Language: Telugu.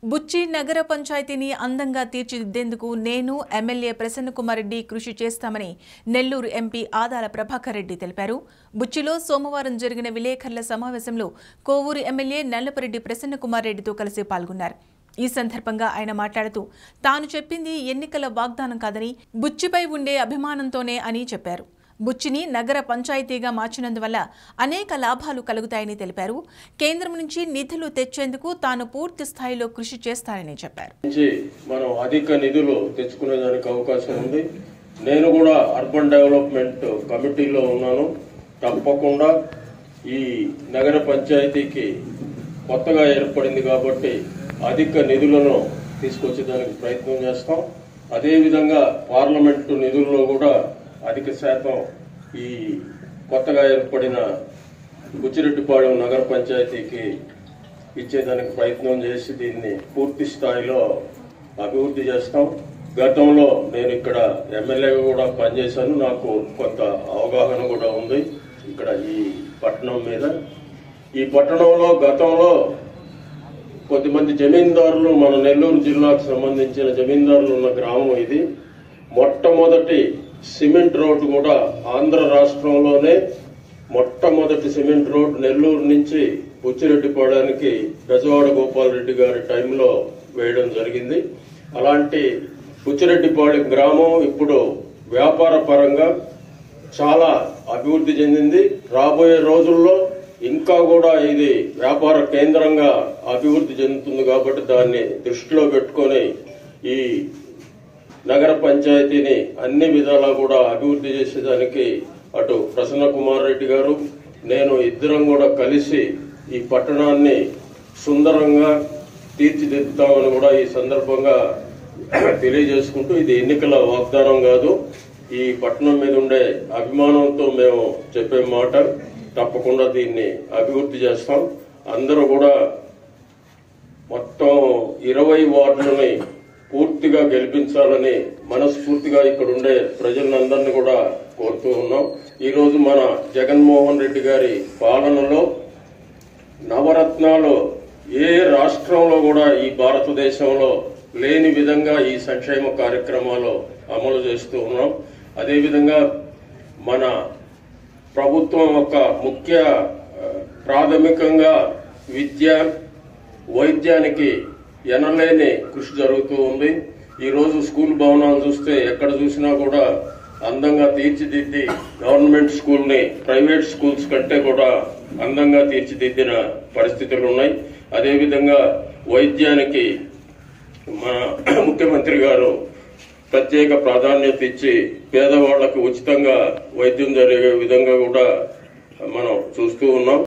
బుచ్చి నగర పంచాయతీని అందంగా తీర్చిదిద్దేందుకు నేను ఎమ్మెల్యే ప్రసన్నకుమార్ రెడ్డి కృషి చేస్తామని నెల్లూరు ఎంపీ ఆదాల ప్రభాకర్ రెడ్డి తెలిపారు బుచ్చిలో సోమవారం జరిగిన విలేకరుల సమావేశంలో కోవూరు ఎమ్మెల్యే నల్లపరెడ్డి ప్రసన్నకుమార్ రెడ్డితో కలిసి పాల్గొన్నారు ఈ సందర్భంగా ఆయన మాట్లాడుతూ తాను చెప్పింది ఎన్నికల వాగ్దానం కాదని బుచ్చిపై ఉండే అభిమానంతోనే అని చెప్పారు బుచ్చిని నగర పంచాయతీగా మార్చినందువల్ల అనేక లాభాలు కలుగుతాయని తెలిపారు కేంద్రం నుంచి నిధులు తెచ్చేందుకు తాను పూర్తి స్థాయిలో కృషి చేస్తానని చెప్పారు నుంచి మనం అధిక నిధులు తెచ్చుకునేదానికి అవకాశం ఉంది నేను కూడా అర్బన్ డెవలప్మెంట్ కమిటీలో ఉన్నాను తప్పకుండా ఈ నగర పంచాయతీకి కొత్తగా ఏర్పడింది కాబట్టి అధిక నిధులను తీసుకొచ్చేదానికి ప్రయత్నం చేస్తాం అదేవిధంగా పార్లమెంటు నిధుల్లో కూడా అధిక శాతం ఈ కొత్తగా ఏర్పడిన బుచ్చిరెడ్డిపాళెం నగర పంచాయతీకి ఇచ్చేదానికి ప్రయత్నం చేసి దీన్ని పూర్తి స్థాయిలో అభివృద్ధి చేస్తాం గతంలో నేను ఇక్కడ ఎమ్మెల్యేగా కూడా పనిచేశాను నాకు కొంత అవగాహన కూడా ఉంది ఇక్కడ ఈ పట్టణం మీద ఈ పట్టణంలో గతంలో కొద్దిమంది జమీందారులు మన నెల్లూరు జిల్లాకు సంబంధించిన జమీందారులు ఉన్న గ్రామం ఇది మొట్టమొదటి సిమెంట్ రోడ్డు కూడా ఆంధ్ర రాష్ట్రంలోనే మొట్టమొదటి సిమెంట్ రోడ్ నెల్లూరు నుంచి బుచ్చిరెడ్డిపాడానికి బెజవాడ గోపాలరెడ్డి గారి టైంలో వేయడం జరిగింది అలాంటి బుచ్చిరెడ్డిపాళెం గ్రామం ఇప్పుడు వ్యాపార పరంగా చాలా అభివృద్ధి చెందింది రాబోయే రోజుల్లో ఇంకా కూడా ఇది వ్యాపార కేంద్రంగా అభివృద్ధి చెందుతుంది కాబట్టి దాన్ని దృష్టిలో పెట్టుకొని ఈ నగర పంచాయతీని అన్ని విధాలా కూడా అభివృద్ధి చేసేదానికి అటు ప్రసన్న కుమార్ రెడ్డి గారు నేను ఇద్దరం కూడా కలిసి ఈ పట్టణాన్ని సుందరంగా తీర్చిదిద్దుతామని కూడా ఈ సందర్భంగా తెలియజేసుకుంటూ ఇది ఎన్నికల వాగ్దానం కాదు ఈ పట్టణం మీద ఉండే అభిమానంతో మేము చెప్పే మాట తప్పకుండా దీన్ని అభివృద్ధి చేస్తాం అందరూ కూడా మొత్తం ఇరవై వార్డులని పూర్తిగా గెలిపించాలని మనస్ఫూర్తిగా ఇక్కడ ఉండే ప్రజలందరినీ కూడా కోరుతూ ఉన్నాం ఈ రోజు మన జగన్మోహన్ రెడ్డి గారి పాలనలో నవరత్నాలు ఏ రాష్ట్రంలో కూడా ఈ భారతదేశంలో లేని విధంగా ఈ సంక్షేమ కార్యక్రమాలు అమలు చేస్తూ ఉన్నాం అదేవిధంగా మన ప్రభుత్వం ఒక ముఖ్య ఆ, ప్రాథమికంగా విద్య వైద్యానికి ఎనలేని కృషి జరుగుతూ ఉంది ఈ రోజు స్కూల్ భవనాలు చూస్తే ఎక్కడ చూసినా కూడా అందంగా తీర్చిదిద్ది గవర్నమెంట్ స్కూల్ ని ప్రైవేట్ స్కూల్స్ కంటే కూడా అందంగా తీర్చిదిద్దిన పరిస్థితులు ఉన్నాయి అదేవిధంగా వైద్యానికి మన ముఖ్యమంత్రి గారు ప్రత్యేక ప్రాధాన్యత ఇచ్చి పేదవాళ్లకు ఉచితంగా వైద్యం జరిగే విధంగా కూడా మనం చూస్తూ ఉన్నాం